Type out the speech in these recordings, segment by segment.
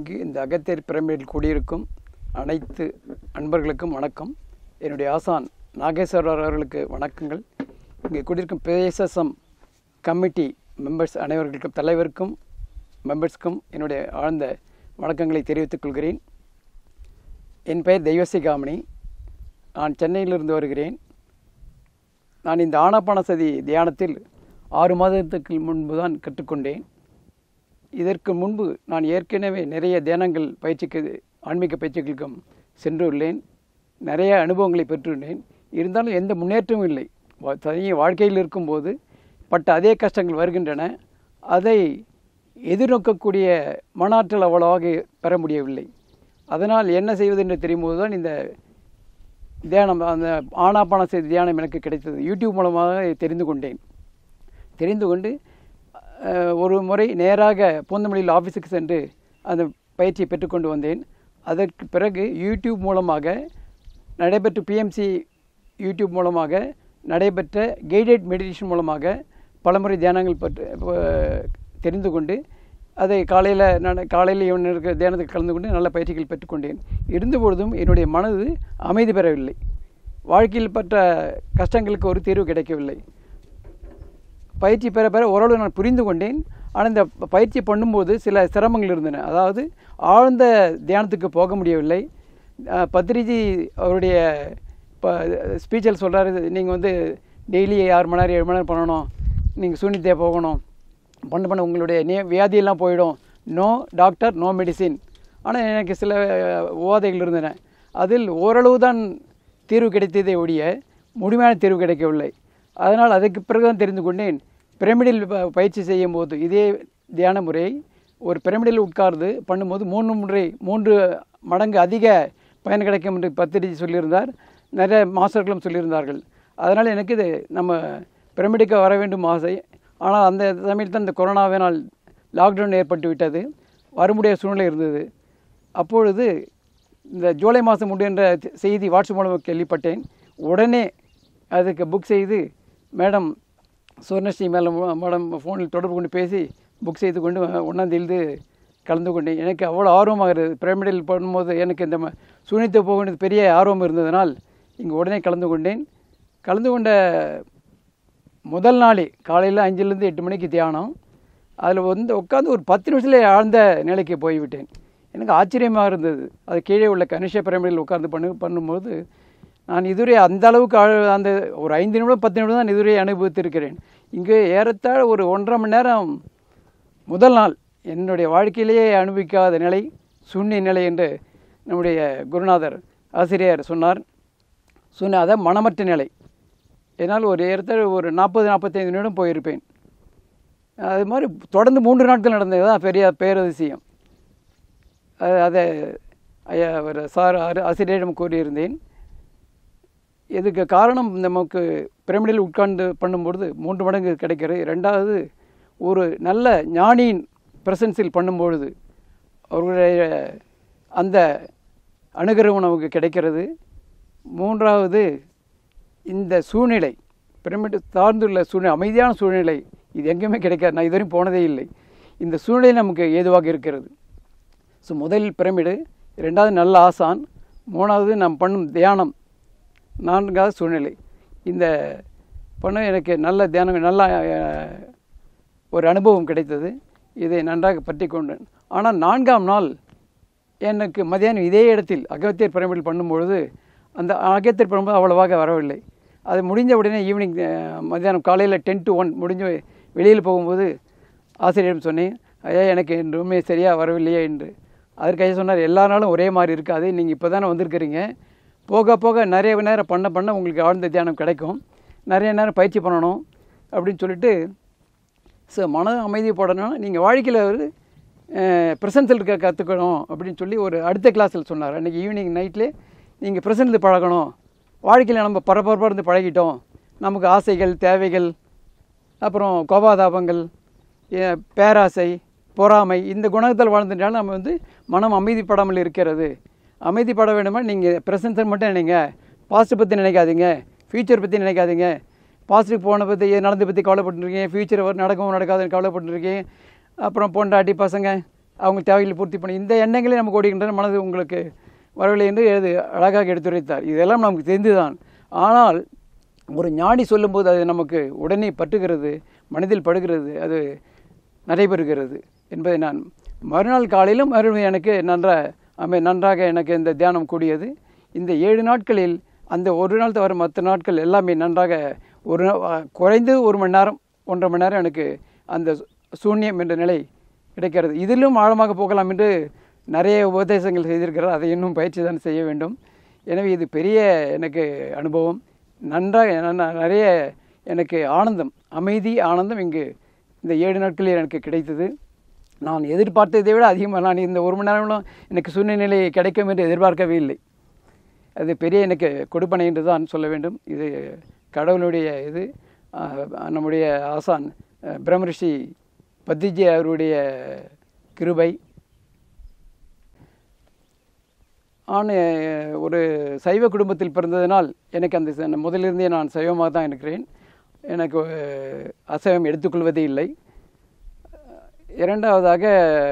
இங்கு இந்த அகத்தியர் பிரமிடில் கூடியிருக்கும் அனைத்து அன்பர்களுக்கும் வணக்கம் என்னுடைய ஆசான் நாகேஸ்வரர் அவர்களுக்கு வணக்கங்கள் இங்கே கூடியிருக்கும் பேசசம் கமிட்டி மெம்பர்ஸ் அனைவர்களுக்கும் தலைவருக்கும் மெம்பர்ஸ்க்கும் என்னுடைய ஆழ்ந்த வணக்கங்களை தெரிவித்துக் கொள்கிறேன் என் பெயர் தெய்வசிகாமணி நான் சென்னையிலிருந்து வருகிறேன் நான் இந்த ஆனாபானசதி தியானத்தில் ஆறு மாதத்துக்கு முன்பு தான் கற்றுக்கொண்டேன் இதற்கு முன்பு நான் ஏற்கனவே நிறைய தியானங்கள் பயிற்சிக்கு ஆன்மீக பயிற்சிகளுக்கும் சென்றுள்ளேன் நிறைய அனுபவங்களை பெற்றுள்ளேன் இருந்தாலும் எந்த முன்னேற்றமும் இல்லை வா- தனியே வாழ்க்கையில் இருக்கும்போது பட்ட அதே கஷ்டங்கள் வருகின்றன அதை எதிர்நோக்கக்கூடிய மனாற்றல் அவ்வளவாக பெற முடியவில்லை அதனால் என்ன செய்வது என்று தெரியும்போது தான் இந்த தியானம் அந்த ஆனாபான செய்தி தியானம் எனக்கு கிடைத்தது யூடியூப் மூலமாக தெரிந்து கொண்டேன் தெரிந்து கொண்டு அஹ், ஒரு முறை நேராக பூந்தமல்லியில் ஆஃபீஸுக்கு சென்று அந்த பயிற்சியை பெற்றுக்கொண்டு வந்தேன் அதற்கு பிறகு யூடியூப் மூலமாக நடைபெற்ற பிஎம்சி யூடியூப் மூலமாக நடைபெற்ற கைடட் மெடிடேஷன் மூலமாக பலமுறை தியானங்கள் பற்றி அஹ், தெரிந்து கொண்டு அதை காலையில் நான் காலையில் இவன் இருக்கிற தியானத்தில் கலந்து கொண்டு நல்ல பயிற்சிகள் பெற்றுக்கொண்டேன் இருந்த பொழுதும் என்னுடைய மனது அமைதி பெறவில்லை வாழ்க்கையில் பட்ட கஷ்டங்களுக்கு ஒரு தீர்வு கிடைக்கவில்லை பயிற்சி பெற பெற ஓரளவு நான் புரிந்து கொண்டேன் ஆனால் இந்த பயிற்சி பண்ணும்போது சில சிரமங்கள் இருந்தன அதாவது ஆழ்ந்த தியானத்துக்கு போக முடியவில்லை அஹ், பத்ரிஜி அவருடைய இப்போ ஸ்பீச்சில் சொல்கிறாரு நீங்கள் வந்து டெய்லி ஆறு மணி நேரம் ஏழு மணி நேரம் பண்ணணும் நீங்கள் சூனித்தே போகணும் பண்ண பண்ண உங்களுடைய நே வியாதியெல்லாம் போயிடும் நோ டாக்டர் நோ மெடிசின் ஆனால் எனக்கு சில அஹ், உபாதைகள் இருந்தன அதில் ஓரளவு தான் தீர்வு கிடைத்ததே ஒழிய முழுமையான தீர்வு கிடைக்கவில்லை அதனால் அதுக்கு பிறகு தான் தெரிந்து கொண்டேன் பிரமிடில் ப- பயிற்சி செய்யும் போது இதே தியான முறை ஒரு பிரமிடில் உட்கார்ந்து பண்ணும்போது மூன்று முறை மூன்று மடங்கு அதிக பயன் கிடைக்கும் என்று பத்திரிகை சொல்லியிருந்தார் நிறைய மாஸ்டர்களும் சொல்லியிருந்தார்கள் அதனால் எனக்கு இது நம்ம பிரமிடுக்கு வர வேண்டும் ஆசை ஆனால் அந்த சமயத்தில் தான் இந்த கொரோனாவினால் லாக்டவுன் ஏற்பட்டு விட்டது வர முடியாத சூழ்நிலை இருந்தது அப்பொழுது இந்த ஜூலை மாதம் முடிகின்ற செய்தி வாட்ஸ்அப் மூலமாக கேள்விப்பட்டேன் உடனே அதுக்கு புக் செய்து மேடம் சுவர்ணஸ்ரீ மேடம் மேடம் ஃபோனில் தொடர்பு கொண்டு பேசி புக் செய்து கொண்டு ஒன்றாந்தேதி கலந்து கொண்டேன் எனக்கு அவ்வளோ ஆர்வமாக இருந்தது பிரமிடில் பண்ணும்போது எனக்கு இந்த ம- சூனித்து போக வேண்டியது பெரிய ஆர்வம் இருந்ததனால் இங்கே உடனே கலந்து கொண்டேன் கலந்து கொண்ட முதல் நாளே காலையில் அஞ்சுலேருந்து எட்டு மணிக்கு தியானம் அதில் வந்து உட்காந்து ஒரு பத்து நிமிஷத்தில் ஆழ்ந்த நிலைக்கு போய்விட்டேன் எனக்கு ஆச்சரியமாக இருந்தது அது கீழே உள்ள கனிஷ பிரமிடில் உட்கார்ந்து பண்ணு பண்ணும்போது நான் இதுவரை அந்த அளவுக்கு ஆழ- அந்த ஒரு ஐந்து நிமிடம் பத்து நிமிடம் தான் இதுவரை அனுபவித்திருக்கிறேன் இங்கே ஏறத்தாழ ஒரு ஒன்றரை மணி நேரம் முதல் நாள் என்னுடைய வாழ்க்கையிலேயே அனுபவிக்காத நிலை சூன்ய நிலை என்று நம்முடைய குருநாதர் ஆசிரியர் சொன்னார் சொன்ன அதை மனமற்ற நிலை என்னால் ஒரு ஏறத்தாழ ஒரு நாற்பது நாற்பத்தைந்து நிமிடம் போயிருப்பேன் அது மாதிரி தொடர்ந்து மூன்று நாட்கள் நடந்தது தான் பெரிய பேரதிசயம் அது அதை ஐயா அவர் சார் ஆறு- ஆசிரியரிடம் கூறியிருந்தேன் இதுக்கு காரணம் நமக்கு பிரமிடில் உட்கார்ந்து பண்ணும்பொழுது மூன்று மடங்கு கிடைக்கிறது ரெண்டாவது ஒரு நல்ல ஞானியின் பிரசன்ஸில் பண்ணும்பொழுது அவர்களுடைய அந்த அனுகிரகம் நமக்கு கிடைக்கிறது மூன்றாவது இந்த சூழ்நிலை பிரமிடு சார்ந்துள்ள சூழ்நிலை அமைதியான சூழ்நிலை இது எங்கேயுமே கிடைக்காது நான் இதுவரையும் போனதே இல்லை இந்த சூழ்நிலை நமக்கு ஏதுவாக இருக்கிறது ஸோ முதல் பிரமிடு ரெண்டாவது நல்ல ஆசான் மூணாவது நாம் பண்ணும் தியானம் நான்காவது சூழ்நிலை இந்த பண்ண எனக்கு நல்ல தியானம் நல்ல அஹ், ஒரு அனுபவம் கிடைத்தது இதை நன்றாக பற்றி கொண்டேன் ஆனால் நான்காம் நாள் எனக்கு மதியானம் இதே இடத்தில் அகத்தியர் பிரமிடில் பண்ணும்பொழுது அந்த அகத்தியர் பிரமிடு அவ்வளவாக வரவில்லை அது முடிஞ்ச உடனே ஈவினிங் அஹ், மத்தியானம் காலையில் டென் டு ஒன் முடிஞ்சு வெளியில் போகும்போது ஆசிரியரிடம் சொன்னேன் ஐயா எனக்கு இந்த ரூமே சரியாக வரவில்லையே என்று அதற்கு ஐயா சொன்னார் எல்லா நாளும் ஒரே மாதிரி இருக்காது நீங்கள் இப்போ தானே வந்திருக்கிறீங்க போக போக நிறைய நேரம் பண்ண பண்ண உங்களுக்கு ஆழ்ந்த தியானம் கிடைக்கும் நிறைய நேரம் பயிற்சி பண்ணணும் அப்படின்னு சொல்லிட்டு ஸோ மன அமைதி போடணும் நீங்கள் வாழ்க்கையில் ஒரு ப்ரெசன்ஸில் இருக்க கற்றுக்கணும் அப்படின்னு சொல்லி ஒரு அடுத்த கிளாஸில் சொன்னார் அன்றைக்கி ஈவினிங் நைட்லேயே நீங்கள் ப்ரெசன்ட் பழகணும் வாழ்க்கையில் நம்ம பரபரப்பாக இருந்து பழகிட்டோம் நமக்கு ஆசைகள் தேவைகள் அப்புறம் கோபாதாபங்கள் ஏ- பேராசை பொறாமை இந்த குணத்தில் வாழ்ந்துட்டாலும் நம்ம வந்து மனம் அமைதிப்படாமல் இருக்கிறது அமைதிப்பட வேண்டுமா நீங்கள் ப்ரெசன்ஸை மட்டும் நினைங்க பாஸ்ட் பற்றி நினைக்காதீங்க ஃப்யூச்சர் பற்றி நினைக்காதீங்க பாஸ்ட்டுக்கு போன பற்றி நடந்து பற்றி கவலைப்பட்டுருக்கீங்க ஃப்யூச்சர் நடக்கவும் நடக்காதுன்னு கவலைப்பட்டுருக்கீங்க அப்புறம் பொண்டாட்டி பசங்க அவங்க தேவைகளை பூர்த்தி பண்ணி இந்த எண்ணங்களே நமக்கு ஓடுகின்றன மனது உங்களுக்கு வரவில்லை என்று அது அழகாக எடுத்துரைத்தார் இதெல்லாம் நமக்கு தெரிந்துதான் ஆனால் ஒரு ஞானி சொல்லும்போது அது நமக்கு உடனே பற்றுகிறது மனதில் படுகிறது அது நடைபெறுகிறது என்பதை நான் மறுநாள் காலையிலும் மறுபடியும் எனக்கு நன்றாக அமை நன்றாக எனக்கு இந்த தியானம் கூடியது இந்த ஏழு நாட்களில் அந்த ஒரு நாள் தவிர மற்ற நாட்கள் எல்லாமே நன்றாக ஒரு நா- குறைந்து ஒரு மணி நேரம் ஒன்றரை மணி நேரம் எனக்கு அந்த சூன்யம் என்ற நிலை கிடைக்கிறது இதிலும் ஆழமாக போகலாம் என்று நிறைய உபதேசங்கள் செய்திருக்கிறார் அதை இன்னும் பயிற்சி தான் செய்ய வேண்டும் எனவே இது பெரிய எனக்கு அனுபவம் நன்றாக நன்ன- நிறைய எனக்கு ஆனந்தம் அமைதி ஆனந்தம் இங்கு இந்த ஏழு நாட்களில் எனக்கு கிடைத்தது நான் எதிர்பார்த்ததை விட அதிகமாக நான் இந்த ஒரு மணி நேரம்லாம் எனக்கு சூழ்நிலை கிடைக்கும் என்று எதிர்பார்க்கவே இல்லை அது பெரிய எனக்கு கொடுப்பனை என்று தான் சொல்ல வேண்டும் இது கடவுளுடைய இது ஆஹ், நம்முடைய ஆசான் அஹ், பிரம்மரிஷி பத்திஜி அவருடைய கிருபை நான் அஹ், ஒரு சைவ குடும்பத்தில் பிறந்ததினால் எனக்கு அந்த ச- முதலிருந்தே நான் சைவமாக தான் இருக்கிறேன் எனக்கு அஹ், அசைவம் எடுத்துக்கொள்வதே இல்லை இரண்டாவதாக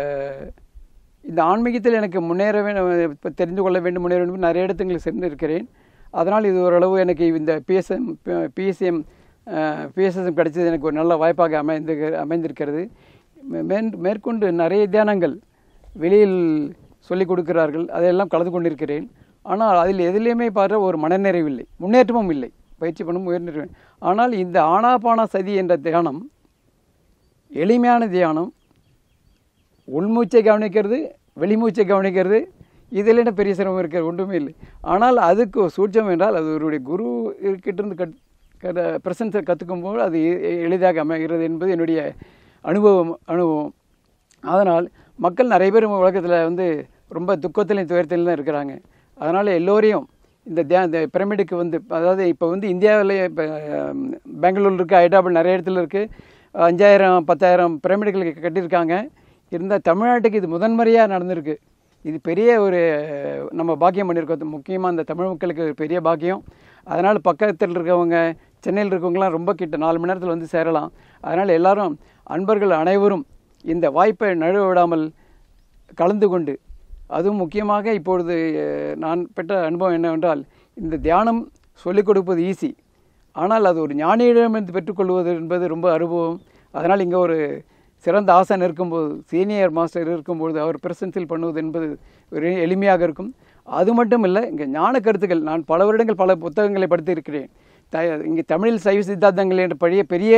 இந்த ஆன்மீகத்தில் எனக்கு முன்னேற வேண்டும் இப்போ தெரிந்து கொள்ள வேண்டும் முன்னேற வேண்டும் நிறைய இடத்துங்களுக்கு சென்று இருக்கிறேன் அதனால் இது ஓரளவு எனக்கு இந்த பிஎஸ்எம் பிஎஸ்எம் பிஎஸ்எஸ்எம் கிடைச்சது எனக்கு ஒரு நல்ல வாய்ப்பாக அமைந்து அமைந்திருக்கிறது மே- மேற்- மேற்கொண்டு நிறைய தியானங்கள் வெளியில் சொல்லிக் கொடுக்கிறார்கள் அதையெல்லாம் கலந்து கொண்டிருக்கிறேன் ஆனால் அதில் எதிலையுமே பார்த்த ஒரு மனநிறைவில்லை முன்னேற்றமும் இல்லை பயிற்சி பண்ணும் முயற்சி ஆனால் இந்த ஆனாபான சதி என்ற தியானம் எளிமையான தியானம் உள்மூச்சை கவனிக்கிறது வெளிமூச்சை கவனிக்கிறது இதில் என்ன பெரிய சிரமம் இருக்கிறது ஒன்றுமே இல்லை ஆனால் அதுக்கு சூட்சம் என்றால் அது அவருடைய குரு கிட்டிருந்து கட் பிரசன்ஸை கற்றுக்கும்போது அது எ- எளிதாக அமைகிறது என்பது என்னுடைய அனுபவம் அனுபவம் அதனால் மக்கள் நிறைய பேர் உலகத்தில் வந்து ரொம்ப துக்கத்திலையும் துயரத்திலும் தான் இருக்கிறாங்க அதனால் எல்லோரையும் இந்த தியா இந்த பிரமிடுக்கு வந்து அதாவது இப்போ வந்து இந்தியாவிலே இப்போ பெங்களூர் இருக்குது ஹைதராபாத் நிறைய இடத்துல இருக்குது அஞ்சாயிரம் பத்தாயிரம் பிரமிடுகள் கட்டியிருக்காங்க இருந்தால் தமிழ்நாட்டுக்கு இது முதன்முறையாக நடந்திருக்கு இது பெரிய ஒரு நம்ம பாக்கியம் பண்ணியிருக்கோம் முக்கியமாக இந்த தமிழ் மக்களுக்கு ஒரு பெரிய பாக்கியம் அதனால் பக்கத்தில் இருக்கவங்க சென்னையில் இருக்கவங்களாம் ரொம்ப கிட்ட நாலு மணி நேரத்தில் வந்து சேரலாம் அதனால் எல்லாரும் அன்பர்கள் அனைவரும் இந்த வாய்ப்பை நழுவ விடாமல் கலந்து கொண்டு அதுவும் முக்கியமாக இப்பொழுது அஹ், நான் பெற்ற அனுபவம் என்னவென்றால் இந்த தியானம் சொல்லிக் கொடுப்பது ஈஸி ஆனால் அது ஒரு ஞானியிடமிருந்து பெற்றுக்கொள்வது என்பது ரொம்ப அனுபவம் அதனால் இங்கே ஒரு சிறந்த ஆசான் இருக்கும்போது சீனியர் மாஸ்டர் இருக்கும்போது அவர் பிரசன்ஸில் பண்ணுவது என்பது ஒரு எளிமையாக இருக்கும் அது மட்டும் இல்லை இங்கே ஞான கருத்துக்கள் நான் பல வருடங்கள் பல புத்தகங்களை படித்திருக்கிறேன் த இங்கே தமிழில் சைவ சித்தாந்தங்கள் என்ற பழைய பெரிய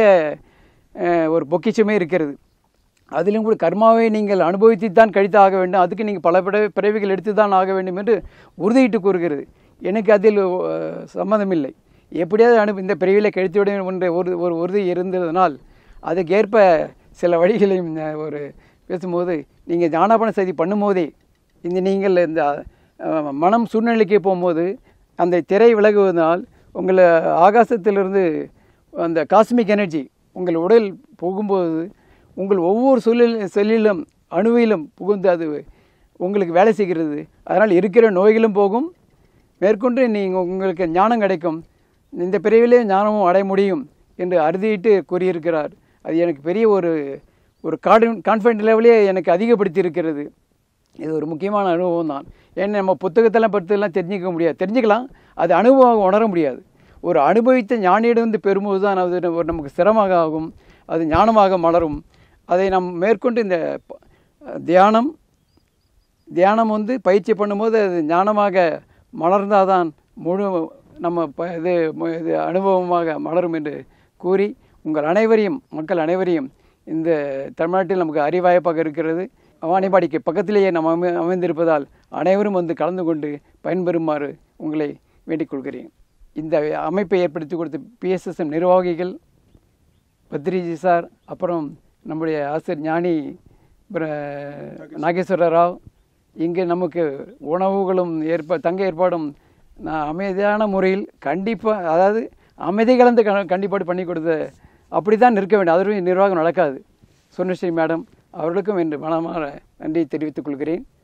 அஹ், ஒரு பொக்கிஷமே இருக்கிறது அதிலும் கூட கர்மாவை நீங்கள் அனுபவித்து தான் கழித்து ஆக வேண்டும் அதுக்கு நீங்கள் பல பிற பிறவிகள் எடுத்து தான் ஆக வேண்டும் என்று உறுதியிட்டு கூறுகிறது எனக்கு அதில் அஹ், சம்மதமில்லை எப்படியாவது அனு இந்த பிறவியில் கழித்து விட வேண்டும் என்ற ஒரு ஒரு உறுதி இருந்ததனால் அதுக்கேற்ப சில வழிகளையும் அஹ், ஒரு பேசும்போது நீங்கள் ஞானாபன செய்தி பண்ணும்போதே இந்த நீங்கள் இந்த அஹ், மனம் சூழ்நிலைக்கு போகும்போது அந்த திரை விலகுவதனால் உங்களை ஆகாசத்திலிருந்து அந்த காஸ்மிக் எனர்ஜி உங்கள் உடல் போகும்போது உங்கள் ஒவ்வொரு சொல்லில் செல்லிலும் அணுவிலும் புகுந்து அது உங்களுக்கு வேலை செய்கிறது அதனால் இருக்கிற நோய்களும் போகும் மேற்கொண்டு நீங்கள் உங்களுக்கு ஞானம் கிடைக்கும் இந்த பிரிவிலே ஞானமும் அடைய முடியும் என்று அறுதியிட்டு கூறியிருக்கிறார் அது எனக்கு பெரிய ஒரு ஒரு கார்டன் கான்ஃபிடென்ட் லெவலே எனக்கு அதிகப்படுத்தி இருக்கிறது இது ஒரு முக்கியமான அனுபவம் தான் ஏன்னா நம்ம புத்தகத்தெல்லாம் படுத்தெல்லாம் தெரிஞ்சுக்க முடியாது தெரிஞ்சுக்கலாம் அது அனுபவமாக உணர முடியாது ஒரு அனுபவித்த ஞானியிடம் வந்து பெறும்போது தான் அது ஒரு நமக்கு சிரமமாக ஆகும் அது ஞானமாக மலரும் அதை நாம் மேற்கொண்டு இந்த ப- தியானம் தியானம் வந்து பயிற்சி பண்ணும்போது அது ஞானமாக மலர்ந்தால் தான் முழு நம்ம ப இது மு- இது அனுபவமாக மலரும் என்று கூறி உங்கள் அனைவரையும் மக்கள் அனைவரையும் இந்த தமிழ்நாட்டில் நமக்கு அறிவாய்ப்பாக இருக்கிறது வாணிபாடிக்கு பக்கத்திலேயே நாம் அமை அமைந்திருப்பதால் அனைவரும் வந்து கலந்து கொண்டு பயன்பெறுமாறு உங்களை வேண்டிக் கொள்கிறேன் இந்த அமைப்பை ஏற்படுத்தி கொடுத்த பிஎஸ்எஸ்எம் நிர்வாகிகள் பத்ரிஜி சார் அப்புறம் நம்முடைய ஆசிரியர் ஞானி பிர- நாகேஸ்வர ராவ் இங்கே நமக்கு உணவுகளும் ஏற்ப தங்க ஏற்பாடும் நான் அமைதியான முறையில் கண்டிப்பாக அதாவது அமைதி கலந்து க- கண்டிப்பாடு பண்ணி கொடுத்த அப்படி தான் நிற்க வேண்டும் அதுவும் நிர்வாகம் நடக்காது சுனஸ்ரீ மேடம் அவர்களுக்கும் என்று மனமாற நன்றி தெரிவித்துக் கொள்கிறேன்